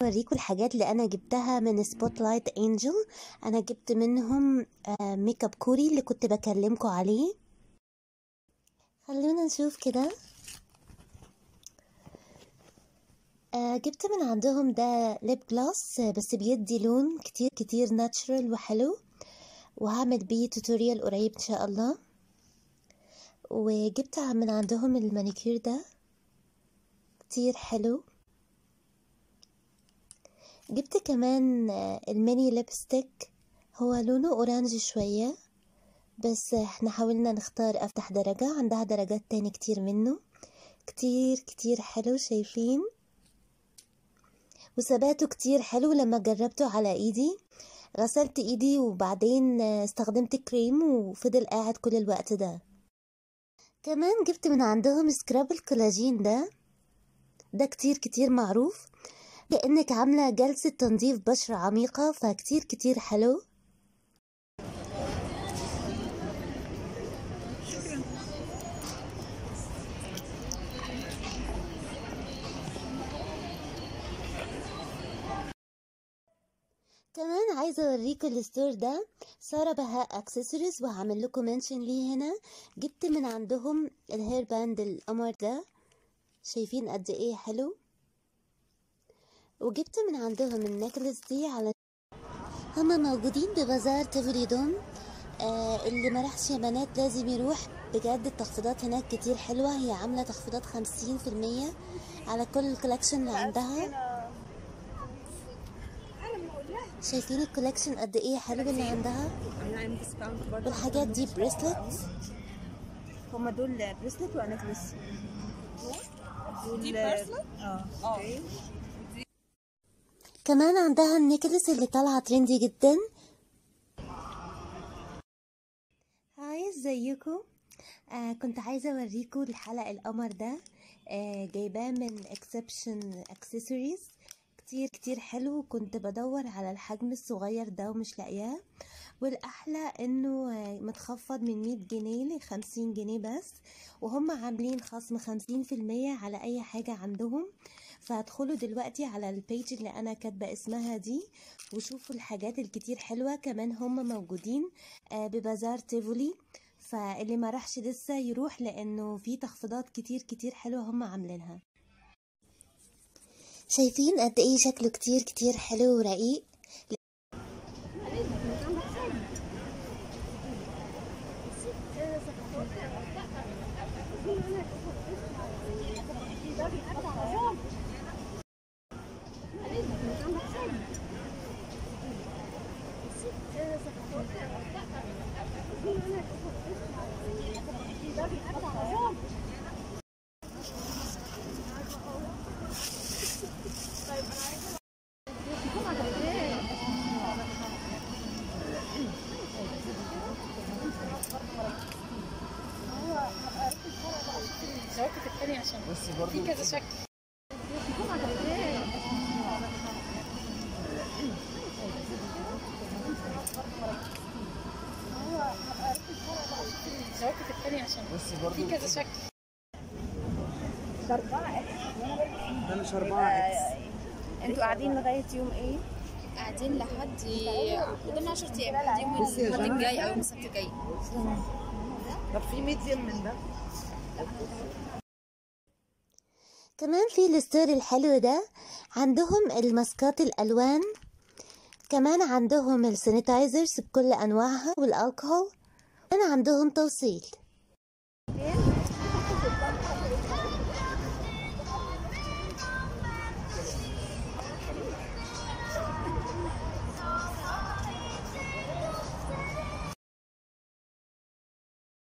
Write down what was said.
اوريكم الحاجات اللي انا جبتها من سبوت لايت انجل انا جبت منهم آه، ميك اب كوري اللي كنت بكلمكم عليه خلونا نشوف كده آه، جبت من عندهم ده ليب جلاس آه، بس بيدي لون كتير كتير ناتشرال وحلو وهعمل بيه توتوريال قريب ان شاء الله وجبت من عندهم المانيكير ده كتير حلو جبت كمان آه، الميني ليبستيك هو لونه اورانج شوية بس احنا حاولنا نختار افتح درجة عندها درجات تاني كتير منه كتير كتير حلو شايفين وثباته كتير حلو لما جربته على ايدي غسلت ايدي وبعدين آه، استخدمت كريم وفضل قاعد كل الوقت ده كمان جبت من عندهم سكراب الكولاجين ده ده كتير كتير معروف كأنك عاملة جلسة تنظيف بشرة عميقة فكتير كتير حلو كمان عايزة اوريكم الستور ده سارة بهاء اكسسوارز وهعمل لكم منشن ليه هنا جبت من عندهم الهير باند القمر ده شايفين قد ايه حلو وجبت من عندهم النكلس دي على هما موجودين ببازار تفريدون آه اللي ما راحش يا بنات لازم يروح بجد التخفيضات هناك كتير حلوة هي عاملة تخفيضات خمسين في المية على كل الكولكشن اللي عندها شايفين الكولكشن قد ايه حلو اللي عندها عاملين ديسكاونت برضه والحاجات دي بريسلت هما دول بريسلت ولا نكلس؟ دي بريسلت؟ اه اه كمان عندها النكلس اللي طالعة ترندي جدا هاي ازيكم آه كنت عايزة اوريكم الحلقة القمر ده آه جايباه من اكسبشن اكسسوارز كتير كتير حلو كنت بدور على الحجم الصغير ده ومش لاقياه والاحلى انه آه، متخفض من 100 جنيه ل 50 جنيه بس وهم عاملين خصم 50% على اي حاجة عندهم فادخلوا دلوقتي على البيج اللي انا كاتبه اسمها دي وشوفوا الحاجات الكتير حلوه كمان هم موجودين آه، ببازار تيفولي فاللي ما راحش لسه يروح لانه في تخفيضات كتير كتير حلوه هم عاملينها شايفين قد ايه شكله كتير كتير حلو ورقيق زودت في التاني عشان في كذا شكل زودت في التاني عشان في كذا شكل ده مش أربعة إكس انتوا قاعدين لغاية يوم ايه؟ قاعدين لحد قدامنا 10 ايام لحد يوم بصي يا الأحد جماعة. الجاي او يوم السبت الجاي طب في ميديم من ده؟ كمان في الستور الحلو ده عندهم الماسكات الالوان كمان عندهم السانيتايزرز بكل انواعها والالكهول كمان عندهم توصيل